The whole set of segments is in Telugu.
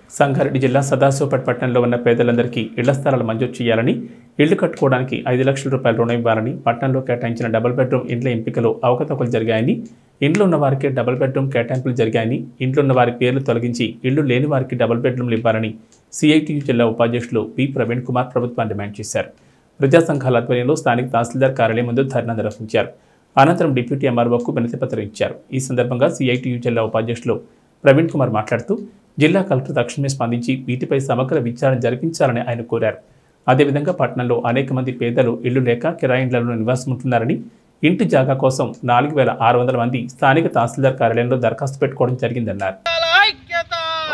సంగారెడ్డి జిల్లా సదాశివపేట పట్టణంలో ఉన్న పేదలందరికీ ఇళ్ల స్థలాలు మంజూరు చేయాలని ఇళ్లు కట్టుకోవడానికి ఐదు లక్షల రూపాయల రుణం ఇవ్వాలని పట్టణంలో కేటాయించిన డబుల్ బెడ్రూమ్ ఇండ్ల ఎంపికలో అవకతవకలు జరిగాయని ఇండ్లు ఉన్న వారికి డబుల్ బెడ్రూమ్ కేటాయింపులు జరిగాయని ఇండ్లు ఉన్న వారి పేర్లు తొలగించి ఇళ్లు లేని వారికి డబుల్ బెడ్రూమ్లు ఇవ్వాలని సిఐటియు జిల్లా ఉపాధ్యక్షులు పి ప్రవీణ్ కుమార్ ప్రభుత్వాన్ని డిమాండ్ చేశారు ప్రజా సంఘాల ఆధ్వర్యంలో స్థానిక తహసీల్దార్ కార్యాలయం ముందు ధర్నా నిర్వహించారు అనంతరం డిప్యూటీ ఎంఆర్ఓకు వినతిపత్రం ఇచ్చారు ఈ సందర్భంగా సిఐటియు జిల్లా ఉపాధ్యక్షులు ప్రవీణ్ కుమార్ మాట్లాడుతూ జిల్లా కలెక్టర్ తక్షణమే స్పందించి వీటిపై సమగ్ర విచారణ జరిపించాలని ఆయన కోరారు అదేవిధంగా పట్టణంలో అనేక మంది పేదలు ఇళ్లు లేక కిరాయి ఇండ్లలో నివాసం ఉంటున్నారని ఇంటి జాగా కోసం నాలుగు వేల ఆరు వందల మంది స్థానిక తహసీల్దార్ కార్యాలయంలో దరఖాస్తు పెట్టుకోవడం జరిగిందన్నారు సంఘాల ఐక్యత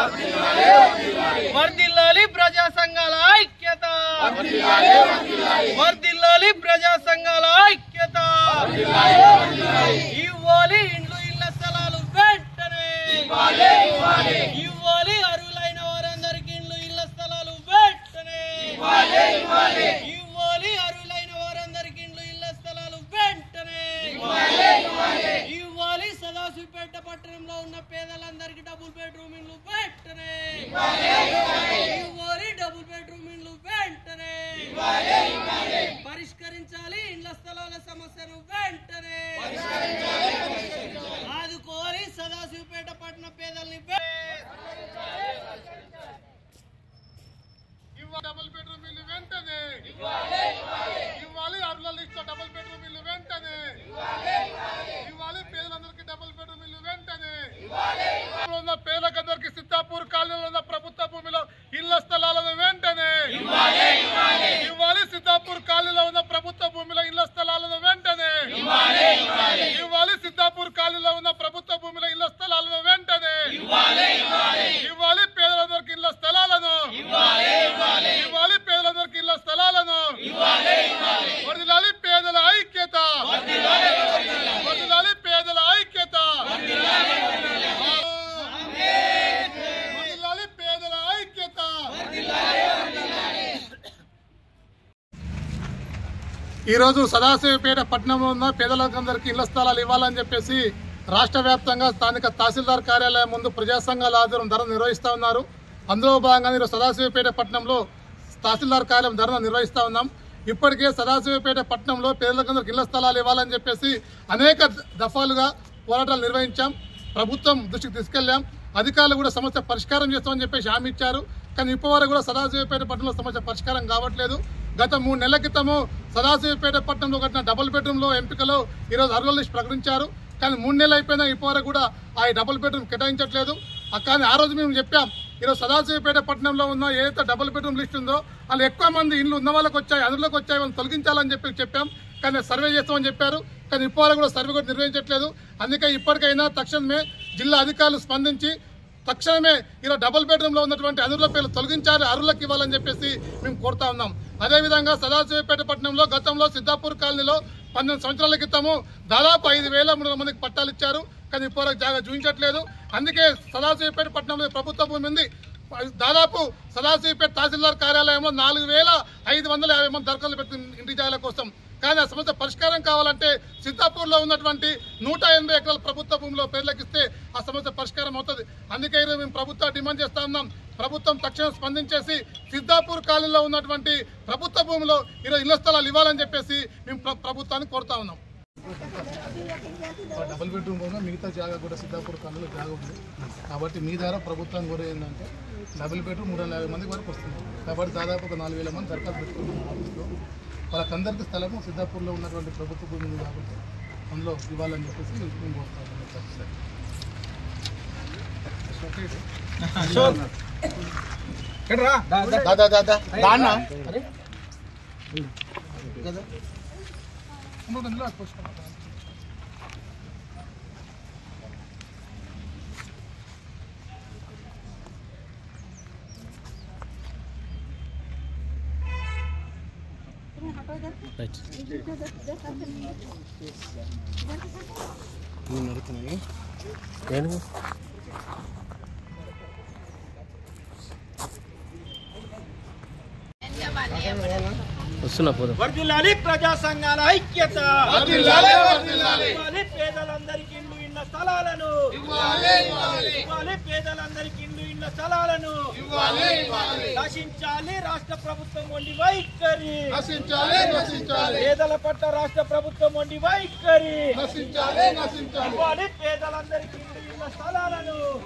వర్ధిల్లాలి ప్రజా సంఘాల ఐక్యత వర్ధిల్లాలి ప్రజా సంఘాల ఐక్యత ఇవ్వాలి ఇండ్లు ఇళ్ల స్థలాలు వెంటనే ఇవ్వాలి అర్హులైన వారందరికి ఇండ్లు ఇళ్ల స్థలాలు వెంటనే ఇవ్వాలి అర్హులైన వారందరికి ఇండ్లు ఇళ్ల స్థలాలు వెంటనే ఇవ్వాలి సదాశివపేట పట్టణంలో ఉన్న పేదలందరికీ డబుల్ బెడ్రూమ్ ఇల్లు వెంటనే ఇవ్వాలి డబుల్ బెడ్రూమ్ ఇల్లు వెంటనే పరిష్కరించాలి ఇండ్ల స్థలాల సమస్యను వెంటనే ఆదుకోవాలి సదాశివపేట పట్టణ పేదల్ని వె- ఇవ్వాలి డబుల్ బెడ్రూమ్ ఇల్లు వెంటనే ఇవ్వాలి అర్ల లిస్ట్ డబుల్ బెడ్రూమ్ ఇల్లు వెంటనే ఇవ్వాలి పేదలందరికీ డబుల్ బెడ్రూమ్ ఇల్లు వెంటనే ఉన్న పేదలందరికీ సిద్ధాపూర్ కాలనీలో ఉన్న ప్రభుత్వ భూమిలో ఇళ్ల స్థలాలను వెంటనే ఇవ్వాలి సిద్ధాపూర్ కాలనీలో ఉన్న ప్రభుత్వ భూమిలో ఇళ్ల స్థలాలను వెంటనే ఇవ్వాలి సిద్ధాపూర్ కాలనీలో ఉన్న ప్రభుత్వ భూమిలో ఇళ్ల స్థలాలను వెంటనే ఇవ్వాలి పేదలందరికీ ఇళ్ల స్థలాలను ఇవ్వాలి పేదలందరికీ ఇళ్ల స్థలాలను వర్ధిల్లాలి పేదల ఐక్యత వర్ధిల్లాలి పేదల ఐక్యత వర్ధిల్లాలి పేదల ఐక్యత ఈరోజు సదాశివపేట పట్టణంలో ఉన్న పేదలందరికీ ఇళ్ల స్థలాలు ఇవ్వాలని చెప్పేసి రాష్ట్ర వ్యాప్తంగా స్థానిక తహసీల్దార్ కార్యాలయం ముందు ప్రజా సంఘాల ఆధ్వర్యం ధర నిర్వహిస్తా ఉన్నారు అందులో భాగంగా ఈరోజు సదాశివపేట పట్టణంలో తహసీల్దార్ కార్యాలయం ధర్నా నిర్వహిస్తా ఉన్నాం ఇప్పటికే సదాశివపేట పట్టణంలో పేదలందరికీ ఇళ్ల స్థలాలు ఇవ్వాలని చెప్పేసి అనేక దఫాలుగా పోరాటాలు నిర్వహించాం ప్రభుత్వం దృష్టికి తీసుకెళ్లాం అధికారులు కూడా సమస్య పరిష్కారం చేస్తామని చెప్పేసి హామీ ఇచ్చారు కానీ ఇప్పటివరకు కూడా సదాశివపేట పట్టణంలో సమస్య పరిష్కారం కావట్లేదు గత మూడు నెలల క్రితము సదాశివపేట పట్టణంలో కట్టిన డబుల్ బెడ్రూమ్లో ఎంపికలో ఈరోజు అర్హుల లిస్ట్ ప్రకటించారు కానీ మూడు నెలలు అయిపోయినా ఇప్పటివరకు కూడా ఆ డబుల్ బెడ్రూమ్ కేటాయించట్లేదు ఆ కానీ ఆ రోజు మేము చెప్పాం ఈరోజు సదాశివపేట పట్టణంలో ఉన్న ఏదైతే డబుల్ బెడ్రూమ్ లిస్ట్ ఉందో వాళ్ళు ఎక్కువ మంది ఇల్లు ఉన్న వాళ్ళకి వచ్చాయి అందులోకి వచ్చాయి వాళ్ళని తొలగించాలని చెప్పి చెప్పాం కానీ సర్వే చేస్తామని చెప్పారు కానీ ఇప్పటివరకు కూడా సర్వే కూడా నిర్వహించట్లేదు అందుకే ఇప్పటికైనా తక్షణమే జిల్లా అధికారులు స్పందించి తక్షణమే ఇలా డబుల్ బెడ్రూమ్ లో ఉన్నటువంటి అరువుల పేర్లు తొలగించాలి అరువులకు ఇవ్వాలని చెప్పేసి మేము కోరుతా ఉన్నాం అదేవిధంగా సదాశివపేట పట్టణంలో గతంలో సిద్ధాపూర్ కాలనీలో పన్నెండు సంవత్సరాల క్రితము దాదాపు ఐదు వేల మూడు వందల మందికి పట్టాలు ఇచ్చారు కానీ ఇప్పటివరకు జాగా చూపించట్లేదు అందుకే సదాశివపేట పట్టణంలో ప్రభుత్వ భూమి ఉంది దాదాపు సదాశివపేట తహసీల్దార్ కార్యాలయంలో నాలుగు వేల ఐదు వందల యాభై మంది దరఖాస్తులు పెట్టిన ఇంటి జాగాల కోసం కానీ ఆ సమస్య పరిష్కారం కావాలంటే సిద్ధాపూర్లో ఉన్నటువంటి నూట ఎనభై ఎకరాల ప్రభుత్వ భూమిలో పేర్లకిస్తే ఆ సమస్య పరిష్కారం అవుతుంది అందుకే ఈరోజు మేము ప్రభుత్వం డిమాండ్ చేస్తా ఉన్నాం ప్రభుత్వం తక్షణం స్పందించేసి సిద్ధాపూర్ కాలనీలో ఉన్నటువంటి ప్రభుత్వ భూమిలో ఈరోజు ఇళ్ల స్థలాలు ఇవ్వాలని చెప్పేసి మేము ప్ర- ప్రభుత్వాన్ని కోరుతా ఉన్నాం డబుల్ బెడ్రూమ్ కూడా మిగతా జాగా కూడా సిద్ధాపూర్ కాలనీలో జాగా ఉంది కాబట్టి మీ ద్వారా ప్రభుత్వం కూడా ఏంటంటే డబుల్ బెడ్రూమ్ మూడు వందల యాభై మంది వరకు వస్తుంది కాబట్టి దాదాపు ఒక నాలుగు వేల మంది దరఖాస్తు పెట్టుకున్నాం ఆఫీస్లో వాళ్ళకందరికీ స్థలము సిద్ధాపూర్లో ఉన్నటువంటి ప్రభుత్వ భూమి ఉంది కాబట్టి అందులో ఇవ్వాలని చెప్పేసి మేము కోరుతాం దాదా దాదా దాన్న అరే కదా ఇంకోటి అందులో అట్టుకోవచ్చు. వర్ధిల్లాలి ప్రజా సంఘాల ఐక్యత వర్ధిల్లాలి, వర్ధిల్లాలి. ఇవ్వాలి పేదలందరికీ ఇల్లు ఇళ్ల స్థలాలను ఇవ్వాలి పేదలందరికీ ఇల్లు ఇళ్ల ఇళ్ల స్థలాలను ఇవ్వాలి ఇవ్వాలి నశించాలి రాష్ట్ర ప్రభుత్వం వండి వైఖరి నశించాలి నశించాలి పేదల పట్ల రాష్ట్ర ప్రభుత్వం వండి వైఖరి నశించాలి నశించాలి ఇవ్వాలి పేదలందరికీ ఇళ్ల స్థలాలను